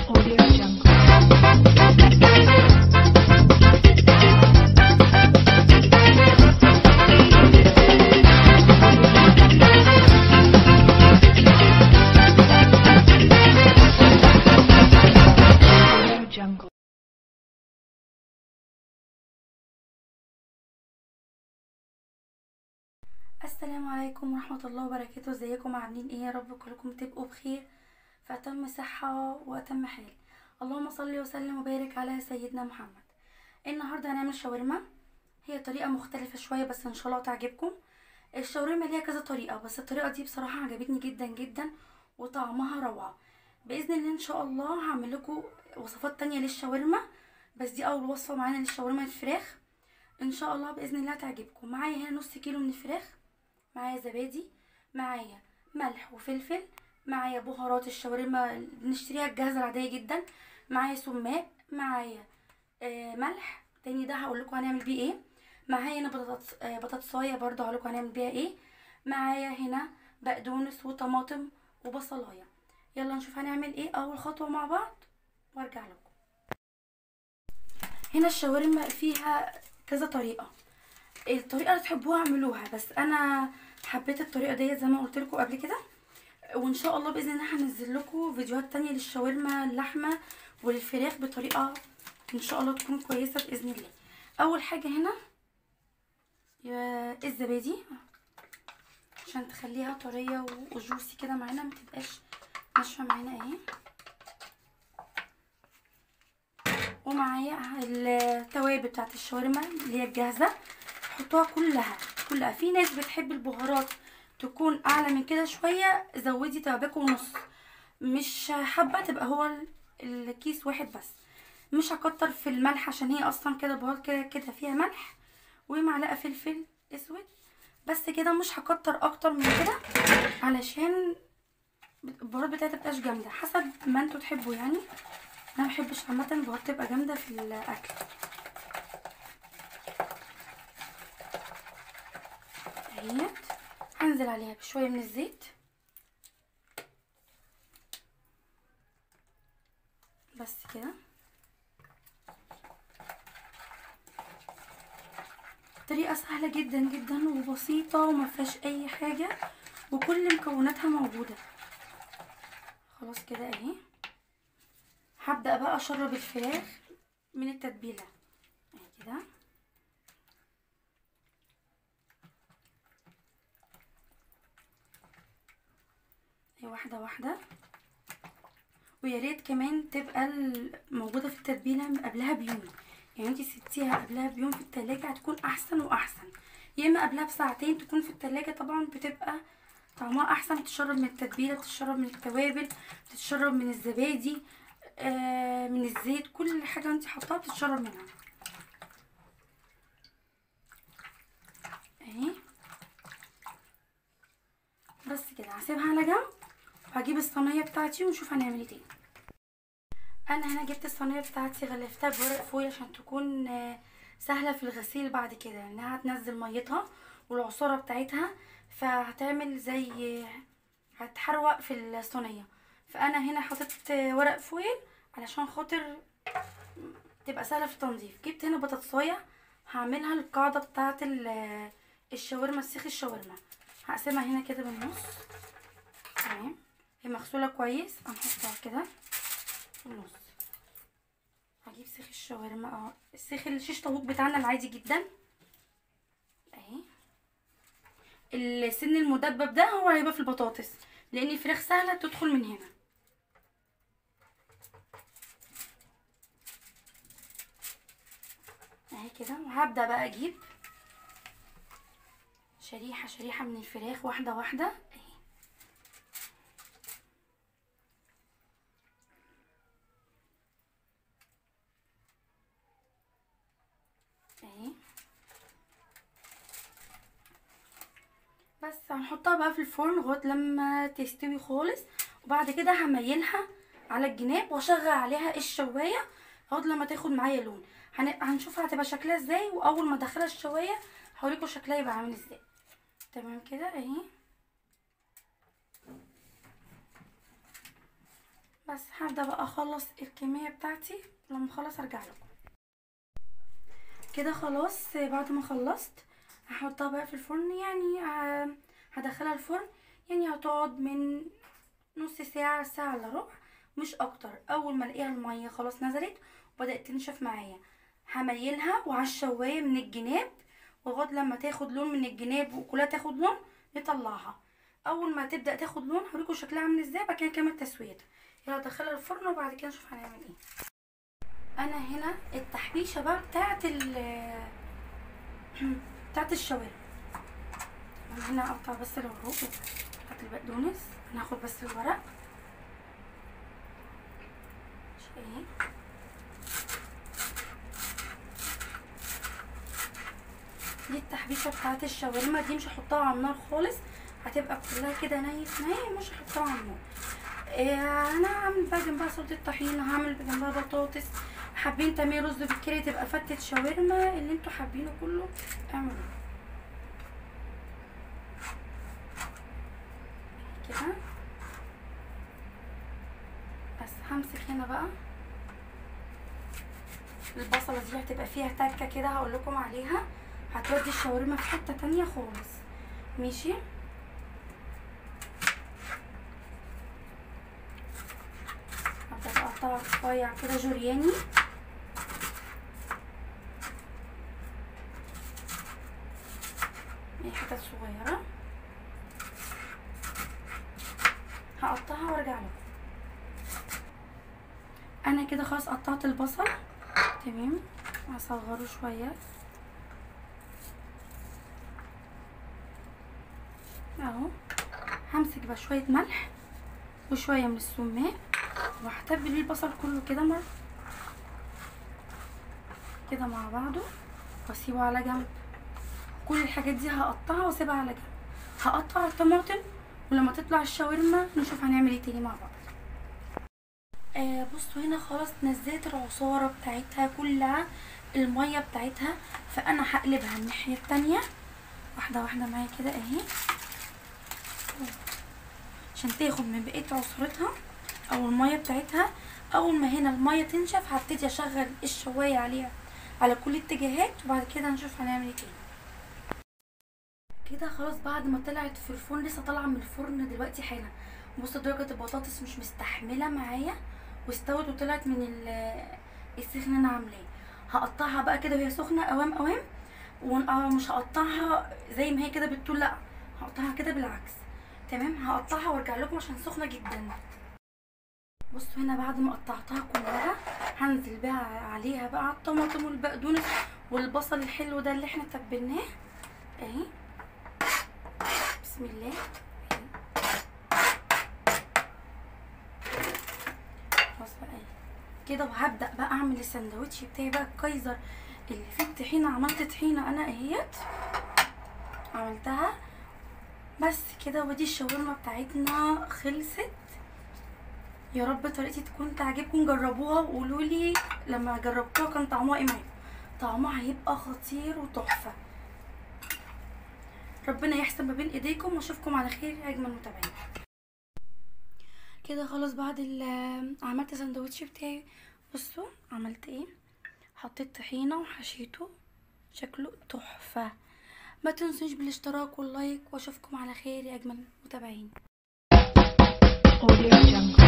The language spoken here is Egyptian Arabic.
Audio Jungle. Audio Jungle. السلام عليكم ورحمة الله وبركاته ازيكم عاملين ايه يا رب كلكم تبقوا بخير في اتم صحة واتم حال اللهم صل وسلم وبارك على سيدنا محمد النهاردة هنعمل شاورما هي طريقة مختلفة شوية بس ان شاء الله تعجبكم الشاورما ليها كذا طريقة بس الطريقة دي بصراحة عجبتني جدا جدا وطعمها روعة بإذن الله ان شاء الله هعمل لكم وصفات تانية للشاورما بس دي اول وصفة معانا للشاورما الفراخ ان شاء الله باذن الله تعجبكم معايا هنا نص كيلو من الفراخ معايا زبادي معايا ملح وفلفل معايا بهارات الشاورما بنشتريها الجاهزه العاديه جدا معايا سماق معايا آه ملح تاني ده هقول لكم هنعمل بيه ايه معايا هنا بطاطس آه بطاطسايه برضه هقول لكم هنعمل بيها ايه معايا هنا بقدونس وطماطم وبصلايه يلا نشوف هنعمل ايه اول خطوه مع بعض وارجع لكم هنا الشاورما فيها كذا طريقه الطريقه اللي تحبوها اعملوها بس انا حبيت الطريقه ديت زي ما قلت لكم قبل كده وان شاء الله باذن الله هنزل لكم فيديوهات تانية للشاورما اللحمه وللفراخ بطريقه ان شاء الله تكون كويسه باذن الله اول حاجه هنا يا- الزبادي عشان تخليها طريه وجوسي كده معانا ما تبقاش ناشفه معانا اهي ومعايا التوابل بتاعت الشاورما اللي هي الجاهزه حطوها كلها كلها في ناس بتحب البهارات تكون اعلى من كده شويه زودي تواباكو ونص مش حابه تبقى هو ال- الكيس واحد بس مش هكتر في الملح عشان هي اصلا كده بهارات كده كده فيها ملح ومعلقه فلفل اسود بس كده مش هكتر اكتر من كده علشان البهارات بتاعتها متبقاش جامده حسب ما انتوا تحبوا يعني انا مبحبش عامه البهارات تبقى جامده في الاكل اهيت هنزل عليها بشويه من الزيت بس كده طريقه سهله جدا جدا وبسيطه وما فيهاش اي حاجه وكل مكوناتها موجوده خلاص كده اهي هبدا بقى اشرب الفراخ من التتبيله اهي كده هي واحدة واحدة ويا ريت كمان تبقى ال- موجودة في التتبيلة من قبلها بيوم يعني انتي سبتيها قبلها بيوم في التلاجة هتكون احسن واحسن يا اما قبلها بساعتين تكون في التلاجة طبعا بتبقى طعمها احسن بتشرب من التتبيلة بتشرب من التوابل بتشرب من الزبادي آه من الزيت كل حاجة انتي حطاها بتتشرب منها اهي بس كده هسيبها على جنب وهجيب الصينيه بتاعتي ونشوف هنعمل ايه تاني انا هنا جبت الصينيه بتاعتي غلفتها بورق فويل عشان تكون آه، سهله في الغسيل بعد كده انها هتنزل ميتها والعصاره بتاعتها فهتعمل زي هتحروق في الصينيه فانا هنا حطيت آه، ورق فويل علشان خاطر تبقى سهله في التنظيف جبت هنا بطاطسايه هعملها القاعده بتاعه ال- الشاورما السيخ الشاورما هقسمها هنا كده بالنص تمام هي مغسوله كويس هنحطها كده في النص هجيب سيخ الشاورما اه السيخ الشيش طاووق بتاعنا العادي جدا اهي السن المدبب ده هو هيبقى في البطاطس لان الفراخ سهله تدخل من هنا اهي كده وهبدا بقى اجيب شريحة شريحة من الفراخ واحدة واحدة اهي اهي بس هنحطها بقى في الفرن لغاية لما تستوي خالص وبعد كده هميلها على الجناب واشغل عليها الشواية لغاية لما تاخد معايا لون هن- هنشوفها هتبقى شكلها ازاي واول ما ادخلها الشواية هوريكم شكلها يبقى عامل ازاي تمام كده اهي بس هبدا بقى اخلص الكميه بتاعتي لما اخلص ارجع لكم كده خلاص بعد ما خلصت هحطها بقى في الفرن يعني آه، هدخلها الفرن يعني هتقعد من نص ساعة ساعة الا ربع مش اكتر اول ما الاقيها المية خلاص نزلت وبدأت تنشف معايا هميلها وعلى الشواية من الجناب لغاية لما تاخد لون من الجناب وكلها تاخد لون نطلعها اول ما تبدأ تاخد لون هوريكم شكلها عامل ازاي بعد كده نكمل تسويتها يلا هدخلها الفرن وبعد كده نشوف هنعمل ايه انا هنا التحبيشه بقى بتاعت ال بتاعت الشاورما أنا هنا اقطع بس العروق بتاعت البقدونس انا هاخد بس الورق مش ايه دي التحبيشه بتاعت الشاورما دي مش هحطها على النار خالص هتبقى كلها كده ني في ني مش هحطها على النار إيه انا هعمل بقى جنبها سلطه الطحينه هعمل جنبها بطاطس حابين تعملوا رز بالكيري تبقى فتة شاورما اللي انتوا حابينه كله اعملوه كده بس همسك هنا بقى البصلة دي هتبقى فيها تكة كده هقول لكم عليها هتودي الشاورما في حتة تانية خالص ماشي هبدأ اقطعها رفيع كده جورياني هي حتت صغيرة هقطعها وارجع لكم انا كده خلاص قطعت البصل تمام هصغره شوية اهو همسك بقى شوية ملح وشوية من السماق وهتبل بيه البصل كله كده مرة كده مع بعضه واسيبه على جنب كل الحاجات دي هقطعها واسيبها على جنب هقطع الطماطم ولما تطلع الشاورما نشوف هنعمل ايه تاني مع بعض آه بصوا هنا خلاص نزلت العصارة بتاعتها كلها المية بتاعتها فانا هقلبها الناحية التانية واحدة واحدة معايا كده اهي عشان تاخد من بقية عصارتها او المية بتاعتها اول ما هنا المية تنشف هبتدي اشغل الشواية عليها على كل الاتجاهات وبعد كده نشوف هنعمل ايه تاني كده خلاص بعد ما طلعت في الفرن لسه طالعه من الفرن دلوقتي حالا بصوا درجه البطاطس مش مستحمله معايا واستوت وطلعت من ال- السيخ اللي انا عاملاه هقطعها بقى كده وهي سخنه قوام قوام ومش هقطعها زي ما هي كده بالطول لا هقطعها كده بالعكس تمام هقطعها وارجع لكم عشان سخنه جدا بصوا هنا بعد ما قطعتها كلها هنزل بقى عليها بقى الطماطم والبقدونس والبصل الحلو ده اللي احنا تبلناه اهي بسم الله اهي. خلاص بقى اهي. كده وهبدأ بقى اعمل السندوتش بتاعي بقى الكايزر اللي فيه الطحينة عملت طحينة انا اهيت عملتها بس كده ودي الشاورما بتاعتنا خلصت يا رب طريقتي تكون تعجبكم جربوها وقولوا لي لما جربتوها كان طعمها ايه معاكم طعمها هيبقى خطير وتحفه ربنا يحسن ما بين ايديكم واشوفكم على خير يا اجمل متابعين كده خلاص بعد ال- عملت السندوتش بتاعي بصوا عملت ايه حطيت طحينه وحشيته شكله تحفه ما تنسوش بالاشتراك واللايك واشوفكم على خير يا اجمل متابعين Audio Jungle.